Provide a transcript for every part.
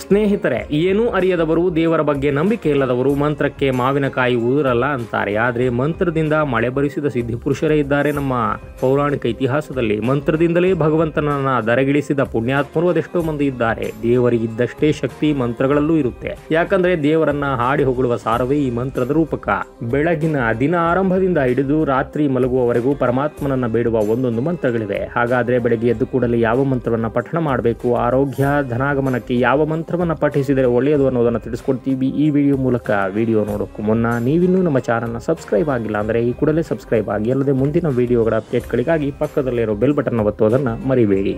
ಸ್ನೇಹಿತರೆ ಏನೂ ಅರಿಯದವರು ದೇವರ ಬಗ್ಗೆ ನಂಬಿಕೆ ಇಲ್ಲದವರು ಮಂತ್ರಕ್ಕೆ ಮಾವಿನಕಾಯಿ ಊರಲ್ಲ ಅಂತಾರೆ ಆದರೆ ಮಂತ್ರದಿಂದ ಮಳೆ ಬರಿಸಿದ ಸಿದ್ಧಿಪುರುಷರೇ ಇದ್ದಾರೆ ನಮ್ಮ ಪೌರಾಣಿಕ ಇತಿಹಾಸದಲ್ಲಿ ಮಂತ್ರದಿಂದಲೇ ಭಗವಂತನನ್ನ ದರಗಿಳಿಸಿದ ಪುಣ್ಯಾತ್ಮರು ಅದೆಷ್ಟೋ ಮಂದಿ ಇದ್ದಾರೆ ದೇವರಿಗಿದ್ದಷ್ಟೇ ಶಕ್ತಿ ಮಂತ್ರಗಳಲ್ಲೂ ಇರುತ್ತೆ ಯಾಕಂದ್ರೆ ದೇವರನ್ನ ಹಾಡಿ ಹೊಗಳುವ ಸಾರವೇ ಈ ಮಂತ್ರದ ರೂಪಕ ಬೆಳಗಿನ ದಿನ ಆರಂಭದಿಂದ ಹಿಡಿದು ರಾತ್ರಿ ಮಲಗುವವರೆಗೂ ಪರಮಾತ್ಮನನ್ನ ಬೇಡುವ ಒಂದೊಂದು ಮಂತ್ರಗಳಿವೆ ಹಾಗಾದ್ರೆ ಬೆಳಗ್ಗೆ ಎದ್ದು ಕೂಡಲೇ ಯಾವ ಮಂತ್ರವನ್ನ ಪಠಣ ಮಾಡಬೇಕು ಆರೋಗ್ಯ ಧನಾಗಮನಕ್ಕೆ ಯಾವ ಮಂತ್ರವನ್ನ ಪಠಿಸಿದರೆ ಒಳ್ಳೆಯದು ಅನ್ನೋದನ್ನ ತಿಳಿಸ್ಕೊಡ್ತೀವಿ ಈ ವಿಡಿಯೋ ಮೂಲಕ ವಿಡಿಯೋ ನೋಡೋಕ್ಕೂ ಮುನ್ನ ನೀವಿನ್ನೂ ನಮ್ಮ ಚಾನಲ್ನ ಸಬ್ಸ್ಕ್ರೈಬ್ ಆಗಿಲ್ಲ ಅಂದರೆ ಈ ಕೂಡಲೇ ಸಬ್ಸ್ಕ್ರೈಬ್ ಆಗಿ ಅಲ್ಲದೆ ಮುಂದಿನ ವಿಡಿಯೋಗಳ ಅಪ್ಡೇಟ್ಗಳಿಗಾಗಿ ಪಕ್ಕದಲ್ಲಿರೋ ಬೆಲ್ ಬಟನ್ ಒತ್ತುವುದನ್ನು ಮರಿಬೇಡಿ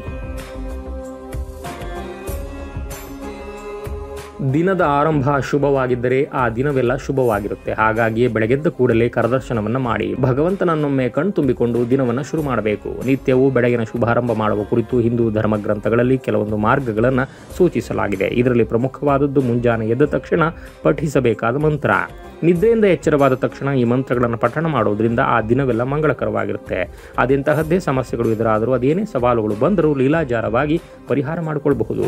ದಿನದ ಆರಂಭ ಶುಭವಾಗಿದ್ದರೆ ಆ ದಿನವೆಲ್ಲ ಶುಭವಾಗಿರುತ್ತೆ ಹಾಗಾಗಿಯೇ ಬೆಳಗೆದ್ದ ಕೂಡಲೇ ಕರದರ್ಶನವನ್ನ ಮಾಡಿ ಭಗವಂತನನ್ನೊಮ್ಮೆ ಕಣ್ತುಂಬಿಕೊಂಡು ದಿನವನ್ನ ಶುರು ಮಾಡಬೇಕು ನಿತ್ಯವೂ ಬೆಳಗಿನ ಶುಭಾರಂಭ ಮಾಡುವ ಕುರಿತು ಹಿಂದೂ ಧರ್ಮ ಗ್ರಂಥಗಳಲ್ಲಿ ಕೆಲವೊಂದು ಮಾರ್ಗಗಳನ್ನು ಸೂಚಿಸಲಾಗಿದೆ ಇದರಲ್ಲಿ ಪ್ರಮುಖವಾದದ್ದು ಮುಂಜಾನೆ ಎದ್ದ ತಕ್ಷಣ ಪಠಿಸಬೇಕಾದ ಮಂತ್ರ ನಿದ್ರೆಯಿಂದ ಎಚ್ಚರವಾದ ತಕ್ಷಣ ಈ ಮಂತ್ರಗಳನ್ನು ಪಠಣ ಮಾಡೋದ್ರಿಂದ ಆ ದಿನವೆಲ್ಲ ಮಂಗಳಕರವಾಗಿರುತ್ತೆ ಅದೆಂತಹದ್ದೇ ಸಮಸ್ಯೆಗಳು ಎದುರಾದರೂ ಅದೇನೇ ಸವಾಲುಗಳು ಬಂದರೂ ಲೀಲಾಜಾರವಾಗಿ ಪರಿಹಾರ ಮಾಡಿಕೊಳ್ಬಹುದು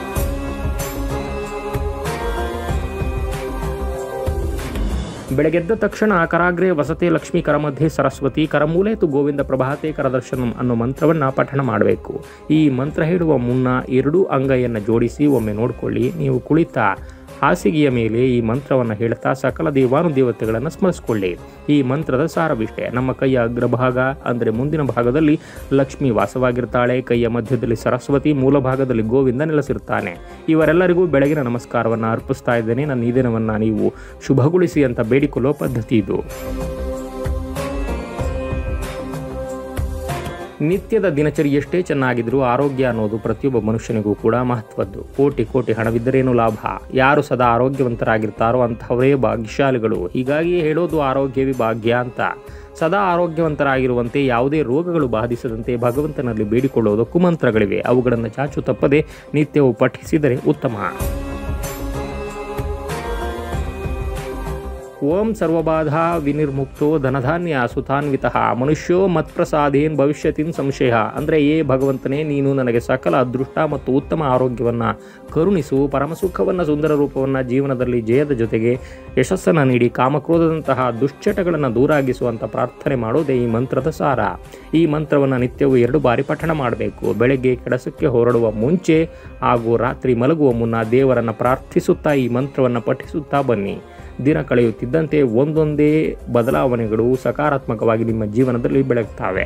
ಬೆಳಗೆದ್ದ ತಕ್ಷಣ ಕರಾಗ್ರೆ ವಸತೆ ಲಕ್ಷ್ಮೀ ಕರಮಧ್ಯೆ ಸರಸ್ವತಿ ಕರಮೂಲೆ ತು ಗೋವಿಂದ ಪ್ರಭಾತೆ ಕರದರ್ಶನಂ ಅನ್ನೋ ಮಂತ್ರವನ್ನು ಪಠಣ ಮಾಡಬೇಕು ಈ ಮಂತ್ರ ಹೇಳುವ ಮುನ್ನ ಎರಡೂ ಅಂಗೈಯನ್ನು ಜೋಡಿಸಿ ಒಮ್ಮೆ ನೋಡಿಕೊಳ್ಳಿ ನೀವು ಕುಳಿತ ಹಾಸಿಗೆಯ ಮೇಲೆ ಈ ಮಂತ್ರವನ್ನು ಹೇಳ್ತಾ ಸಕಲ ದೇವಾನುದೇವತೆಗಳನ್ನು ಸ್ಮರಿಸಿಕೊಳ್ಳಿ ಈ ಮಂತ್ರದ ಸಾರವಿಷ್ಟೇ ನಮ್ಮ ಕೈಯ ಅಗ್ರಭಾಗ ಅಂದರೆ ಮುಂದಿನ ಭಾಗದಲ್ಲಿ ಲಕ್ಷ್ಮಿ ವಾಸವಾಗಿರ್ತಾಳೆ ಕೈಯ ಮಧ್ಯದಲ್ಲಿ ಸರಸ್ವತಿ ಮೂಲ ಭಾಗದಲ್ಲಿ ಗೋವಿಂದ ನೆಲೆಸಿರ್ತಾನೆ ಇವರೆಲ್ಲರಿಗೂ ಬೆಳಗಿನ ನಮಸ್ಕಾರವನ್ನು ಅರ್ಪಿಸ್ತಾ ಇದ್ದೇನೆ ನನ್ನ ಈ ದಿನವನ್ನು ನೀವು ಶುಭಗೊಳಿಸಿ ಅಂತ ಬೇಡಿಕೊಳ್ಳೋ ಪದ್ಧತಿ ಇದು ನಿತ್ಯದ ದಿನಚರಿ ಎಷ್ಟೇ ಚೆನ್ನಾಗಿದ್ರೂ ಆರೋಗ್ಯ ಅನ್ನೋದು ಪ್ರತಿಯೊಬ್ಬ ಮನುಷ್ಯನಿಗೂ ಕೂಡ ಮಹತ್ವದ್ದು ಕೋಟಿ ಕೋಟಿ ಹಣವಿದ್ದರೇನು ಲಾಭ ಯಾರು ಸದಾ ಆರೋಗ್ಯವಂತರಾಗಿರ್ತಾರೋ ಅಂತಹವರೇ ಭಾಗ್ಯಶಾಲಿಗಳು ಹೀಗಾಗಿ ಹೇಳೋದು ಆರೋಗ್ಯವೇ ಭಾಗ್ಯ ಅಂತ ಸದಾ ಆರೋಗ್ಯವಂತರಾಗಿರುವಂತೆ ಯಾವುದೇ ರೋಗಗಳು ಬಾಧಿಸದಂತೆ ಭಗವಂತನಲ್ಲಿ ಬೇಡಿಕೊಳ್ಳುವುದಕ್ಕೂ ಮಂತ್ರಗಳಿವೆ ಅವುಗಳನ್ನು ಚಾಚು ತಪ್ಪದೆ ನಿತ್ಯವೂ ಪಠಿಸಿದರೆ ಉತ್ತಮ ಓಂ ಸರ್ವಬಾಧಾ ವಿನಿರ್ಮುಕ್ತೋ ಧನಧಾನ್ಯ ಸುತಾನ್ವಿತ ಮನುಷ್ಯೋ ಮತ್ಪ್ರಸಾದೇನ್ ಭವಿಷ್ಯತಿನ್ ಸಂಶಯ ಅಂದರೆ ಏ ಭಗವಂತನೇ ನೀನು ನನಗೆ ಸಕಲ ಅದೃಷ್ಟ ಮತ್ತು ಉತ್ತಮ ಆರೋಗ್ಯವನ್ನು ಕರುಣಿಸು ಪರಮಸುಖವನ್ನು ಸುಂದರ ರೂಪವನ್ನು ಜೀವನದಲ್ಲಿ ಜಯದ ಜೊತೆಗೆ ಯಶಸ್ಸನ್ನು ನೀಡಿ ಕಾಮಕ್ರೋಧದಂತಹ ದುಶ್ಚಟಗಳನ್ನು ದೂರಾಗಿಸುವಂಥ ಪ್ರಾರ್ಥನೆ ಮಾಡೋದೇ ಈ ಮಂತ್ರದ ಸಾರ ಈ ಮಂತ್ರವನ್ನು ನಿತ್ಯವೂ ಎರಡು ಬಾರಿ ಪಠಣ ಮಾಡಬೇಕು ಬೆಳಗ್ಗೆ ಕೆಲಸಕ್ಕೆ ಹೊರಡುವ ಮುಂಚೆ ಹಾಗೂ ರಾತ್ರಿ ಮಲಗುವ ಮುನ್ನ ದೇವರನ್ನು ಪ್ರಾರ್ಥಿಸುತ್ತಾ ಈ ಮಂತ್ರವನ್ನು ಪಠಿಸುತ್ತಾ ಬನ್ನಿ ದಿನ ಕಳೆಯುತ್ತಿದ್ದಂತೆ ಒಂದೊಂದೇ ಬದಲಾವಣೆಗಳು ಸಕಾರಾತ್ಮಕವಾಗಿ ನಿಮ್ಮ ಜೀವನದಲ್ಲಿ ಬೆಳಗ್ತಾವೆ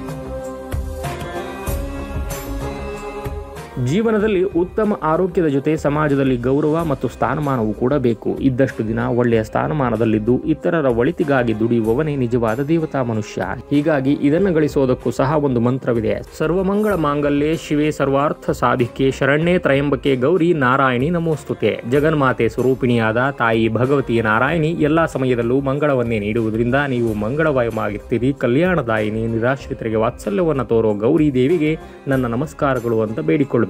ಜೀವನದಲ್ಲಿ ಉತ್ತಮ ಆರೋಗ್ಯದ ಜೊತೆ ಸಮಾಜದಲ್ಲಿ ಗೌರವ ಮತ್ತು ಸ್ಥಾನಮಾನವೂ ಕೂಡ ಬೇಕು ಇದ್ದಷ್ಟು ದಿನ ಒಳ್ಳೆಯ ಸ್ಥಾನಮಾನದಲ್ಲಿದ್ದು ಇತರರ ಒಳಿತಿಗಾಗಿ ದುಡಿಯುವವನೇ ನಿಜವಾದ ದೇವತಾ ಮನುಷ್ಯ ಹೀಗಾಗಿ ಇದನ್ನು ಗಳಿಸೋದಕ್ಕೂ ಸಹ ಒಂದು ಮಂತ್ರವಿದೆ ಸರ್ವಮಂಗಳ ಮಾಂಗಲ್ಯೆ ಶಿವೆ ಸರ್ವಾರ್ಥ ಸಾಧಿಕೆ ಶರಣ್ಯೇ ತ್ರಯಂಬಕೆ ಗೌರಿ ನಾರಾಯಣಿ ನಮೋಸ್ತುತೆ ಜಗನ್ಮಾತೆ ಸ್ವರೂಪಿಣಿಯಾದ ತಾಯಿ ಭಗವತಿ ನಾರಾಯಣಿ ಎಲ್ಲಾ ಸಮಯದಲ್ಲೂ ಮಂಗಳವನ್ನೇ ನೀಡುವುದರಿಂದ ನೀವು ಮಂಗಳವಾಯವಾಗಿರ್ತೀರಿ ಕಲ್ಯಾಣದಾಯಿನಿ ನಿರಾಶ್ರಿತರಿಗೆ ವಾತ್ಸಲ್ಯವನ್ನು ತೋರೋ ಗೌರಿ ದೇವಿಗೆ ನನ್ನ ನಮಸ್ಕಾರಗಳು ಅಂತ ಬೇಡಿಕೊಳ್ಳಬೇಕು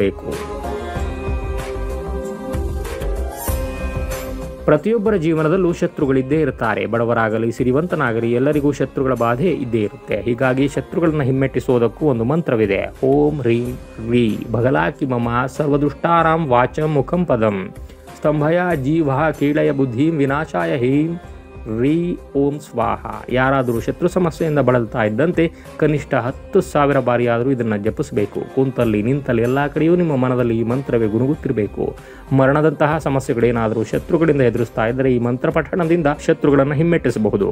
ಪ್ರತಿಯೊಬ್ಬರ ಜೀವನದಲ್ಲೂ ಶತ್ರುಗಳಿದ್ದೇ ಇರುತ್ತಾರೆ ಬಡವರಾಗಲಿ ಸಿರಿವಂತನಾಗಲಿ ಎಲ್ಲರಿಗೂ ಶತ್ರುಗಳ ಬಾಧೆ ಇದ್ದೇ ಇರುತ್ತೆ ಹೀಗಾಗಿ ಶತ್ರುಗಳನ್ನು ಹಿಮ್ಮೆಟ್ಟಿಸುವುದಕ್ಕೂ ಒಂದು ಮಂತ್ರವಿದೆ ಓಂ ಹ್ರೀಂ ರೀ ಭಗಲಾಕಿ ಮಮ ಸರ್ವದುಷ್ಟಾರಾಂ ವಾಚಂ ಮುಖಂ ಪದಂ ಸ್ತಂಭಯ ಜೀವ ಕೀಳಯ ಬುದ್ಧಿಂ ವಿನಾಶಾಯ ಹೀಂ ರೀ ಓಂ ಸ್ವಾಹ ಯಾರಾದರೂ ಶತ್ರು ಸಮಸ್ಯೆಯಿಂದ ಬಳಲ್ತಾ ಇದ್ದಂತೆ ಕನಿಷ್ಠ ಹತ್ತು ಸಾವಿರ ಬಾರಿಯಾದರೂ ಇದನ್ನು ಜಪಿಸಬೇಕು ಕುಂತಲ್ಲಿ ನಿಂತಲ್ಲಿ ಎಲ್ಲ ಕಡೆಯೂ ನಿಮ್ಮ ಮನದಲ್ಲಿ ಈ ಮಂತ್ರವೇ ಗುನುಗುತ್ತಿರಬೇಕು ಮರಣದಂತಹ ಸಮಸ್ಯೆಗಳೇನಾದರೂ ಶತ್ರುಗಳಿಂದ ಎದುರಿಸ್ತಾ ಇದ್ದರೆ ಈ ಮಂತ್ರ ಪಠಣದಿಂದ ಶತ್ರುಗಳನ್ನು ಹಿಮ್ಮೆಟ್ಟಿಸಬಹುದು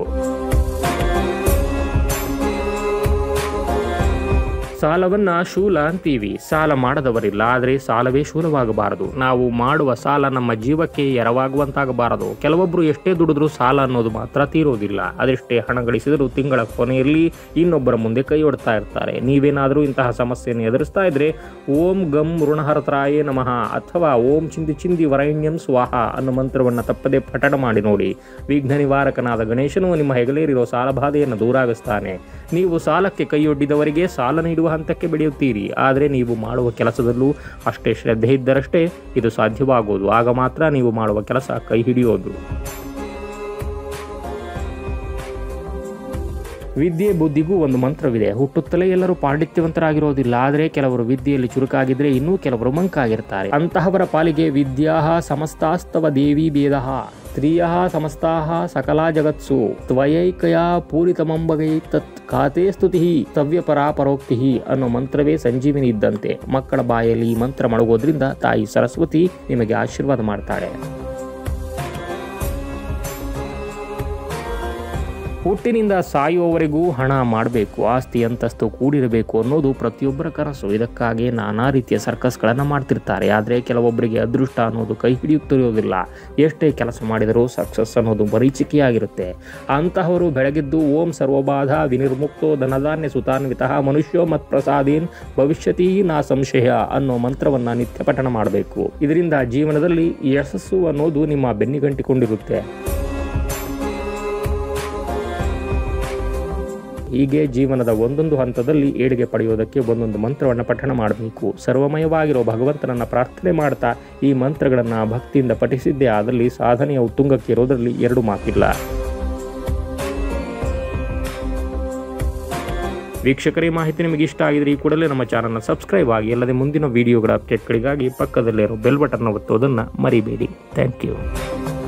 ಸಾಲವನ್ನ ಶೂಲ ಅಂತೀವಿ ಸಾಲ ಮಾಡದವರಿಲ್ಲ ಆದರೆ ಸಾಲವೇ ಶೂಲವಾಗಬಾರದು ನಾವು ಮಾಡುವ ಸಾಲ ನಮ್ಮ ಜೀವಕ್ಕೆ ಎರವಾಗುವಂತಾಗಬಾರದು ಕೆಲವೊಬ್ಬರು ಎಷ್ಟೇ ದುಡಿದ್ರೂ ಸಾಲ ಅನ್ನೋದು ಮಾತ್ರ ತೀರೋದಿಲ್ಲ ಅದೆಷ್ಟೇ ಹಣ ಗಳಿಸಿದರೂ ತಿಂಗಳ ಕೊನೆಯಲ್ಲಿ ಇನ್ನೊಬ್ಬರ ಮುಂದೆ ಕೈ ಒಡ್ತಾ ಇರ್ತಾರೆ ನೀವೇನಾದರೂ ಇಂತಹ ಸಮಸ್ಯೆಯನ್ನು ಎದುರಿಸ್ತಾ ಇದ್ರೆ ಓಂ ಗಂ ಋಣಹರತರಾಯೇ ನಮಃ ಅಥವಾ ಓಂ ಚಿಂದಿ ಚಿಂದಿ ವರೈಣ್ಯಂ ಸ್ವಾಹ ಅನ್ನೋ ಮಂತ್ರವನ್ನು ತಪ್ಪದೆ ಪಠಣ ಮಾಡಿ ನೋಡಿ ವಿಘ್ನ ನಿವಾರಕನಾದ ಗಣೇಶನು ನಿಮ್ಮ ಹೆಗಲೇರಿರೋ ಸಾಲಬಾಧೆಯನ್ನು ದೂರಾಗಿಸ್ತಾನೆ ನೀವು ಸಾಲಕ್ಕೆ ಕೈಯೊಡ್ಡಿದವರಿಗೆ ಸಾಲ ನೀಡುವ ಹಂತಕ್ಕೆ ಬೆಳೆಯುತ್ತೀರಿ ಆದರೆ ನೀವು ಮಾಡುವ ಕೆಲಸದಲ್ಲೂ ಅಷ್ಟೇ ಶ್ರದ್ಧೆ ಇದ್ದರಷ್ಟೇ ಇದು ಸಾಧ್ಯವಾಗುವುದು ಆಗ ಮಾತ್ರ ನೀವು ಮಾಡುವ ಕೆಲಸ ಕೈ ಹಿಡಿಯೋದು ವಿದ್ಯೆ ಬುದ್ಧಿಗೂ ಒಂದು ಮಂತ್ರವಿದೆ ಹುಟ್ಟುತ್ತಲೇ ಎಲ್ಲರೂ ಪಾಂಡಿತ್ಯವಂತರಾಗಿರೋದಿಲ್ಲ ಆದರೆ ಕೆಲವರು ವಿದ್ಯೆಯಲ್ಲಿ ಚುರುಕಾಗಿದ್ರೆ ಇನ್ನೂ ಕೆಲವರು ಮಂಕಾಗಿರ್ತಾರೆ ಅಂತಹವರ ಪಾಲಿಗೆ ವಿದ್ಯಾ ಸಮಸ್ತಾಸ್ತವ ದೇವಿ ಭೇದ ಸ್ತ್ರೀಯ ಸಮಸ್ತಾ ಸಕಲಾ ಜಗತ್ಸು ತ್ವಯೈಕಯ ಪೂರಿತಮಂಬಗೈ ತತ್ ಖಾತೆ ಸ್ತುತಿ ತವ್ಯಪರಾ ಪರೋಕ್ತಿ ಅನ್ನೋ ಮಂತ್ರವೇ ಸಂಜೀವಿನಿ ಇದ್ದಂತೆ ಮಕ್ಕಳ ಬಾಯಲ್ಲಿ ಈ ಮಂತ್ರ ಮಡಗೋದ್ರಿಂದ ತಾಯಿ ಸರಸ್ವತಿ ನಿಮಗೆ ಆಶೀರ್ವಾದ ಮಾಡ್ತಾಳೆ ಹುಟ್ಟಿನಿಂದ ಸಾಯುವವರೆಗೂ ಹಣ ಮಾಡಬೇಕು ಆಸ್ತಿ ಅಂತಸ್ತು ಕೂಡಿರಬೇಕು ಅನ್ನೋದು ಪ್ರತಿಯೊಬ್ಬರ ಕನಸು ಇದಕ್ಕಾಗಿ ನಾನಾ ರೀತಿಯ ಸರ್ಕಸ್ಗಳನ್ನು ಮಾಡ್ತಿರ್ತಾರೆ ಆದರೆ ಕೆಲವೊಬ್ಬರಿಗೆ ಅದೃಷ್ಟ ಅನ್ನೋದು ಕೈ ಹಿಡಿಯುತ್ತಿರುವುದಿಲ್ಲ ಎಷ್ಟೇ ಕೆಲಸ ಮಾಡಿದರೂ ಸಕ್ಸಸ್ ಅನ್ನೋದು ಮರೀಚಿಕೆಯಾಗಿರುತ್ತೆ ಅಂತಹವರು ಬೆಳಗಿದ್ದು ಓಂ ಸರ್ವಬಾಧ ವಿನಿರ್ಮುಕ್ತೋ ಧನಧಾನ್ಯ ಸುತಾನ್ವಿತ ಮನುಷ್ಯೋ ಮತ್ ಪ್ರಸಾದೀನ್ ಭವಿಷ್ಯತಿ ನಾ ಸಂಶಯ ಅನ್ನೋ ಮಂತ್ರವನ್ನು ನಿತ್ಯ ಪಠಣ ಮಾಡಬೇಕು ಇದರಿಂದ ಜೀವನದಲ್ಲಿ ಯಶಸ್ಸು ಅನ್ನೋದು ನಿಮ್ಮ ಬೆನ್ನಿಗಂಟಿಕೊಂಡಿರುತ್ತೆ ಹೀಗೆ ಜೀವನದ ಒಂದೊಂದು ಹಂತದಲ್ಲಿ ಏಳಿಗೆ ಪಡೆಯೋದಕ್ಕೆ ಒಂದೊಂದು ಮಂತ್ರವನ್ನು ಪಠಣ ಮಾಡಬೇಕು ಸರ್ವಮಯವಾಗಿರೋ ಭಗವಂತನನ್ನ ಪ್ರಾರ್ಥನೆ ಮಾಡ್ತಾ ಈ ಮಂತ್ರಗಳನ್ನು ಭಕ್ತಿಯಿಂದ ಪಠಿಸಿದ್ದೇ ಆದಲ್ಲಿ ಸಾಧನೆಯ ಉತ್ತುಂಗಕ್ಕೆ ಇರೋದರಲ್ಲಿ ಎರಡು ಮಾತಿಲ್ಲ ವೀಕ್ಷಕರೇ ಮಾಹಿತಿ ನಿಮಗೆ ಇಷ್ಟ ಆಗಿದ್ರೆ ಈ ಕೂಡಲೇ ನಮ್ಮ ಚಾನಲ್ನ ಸಬ್ಸ್ಕ್ರೈಬ್ ಆಗಿ ಅಲ್ಲದೆ ಮುಂದಿನ ವಿಡಿಯೋಗಳ ಅಪ್ಡೇಟ್ಗಳಿಗಾಗಿ ಪಕ್ಕದಲ್ಲಿರೋ ಬೆಲ್ ಬಟನ್ ಒತ್ತೋದನ್ನು ಮರಿಬೇಡಿ ಥ್ಯಾಂಕ್ ಯು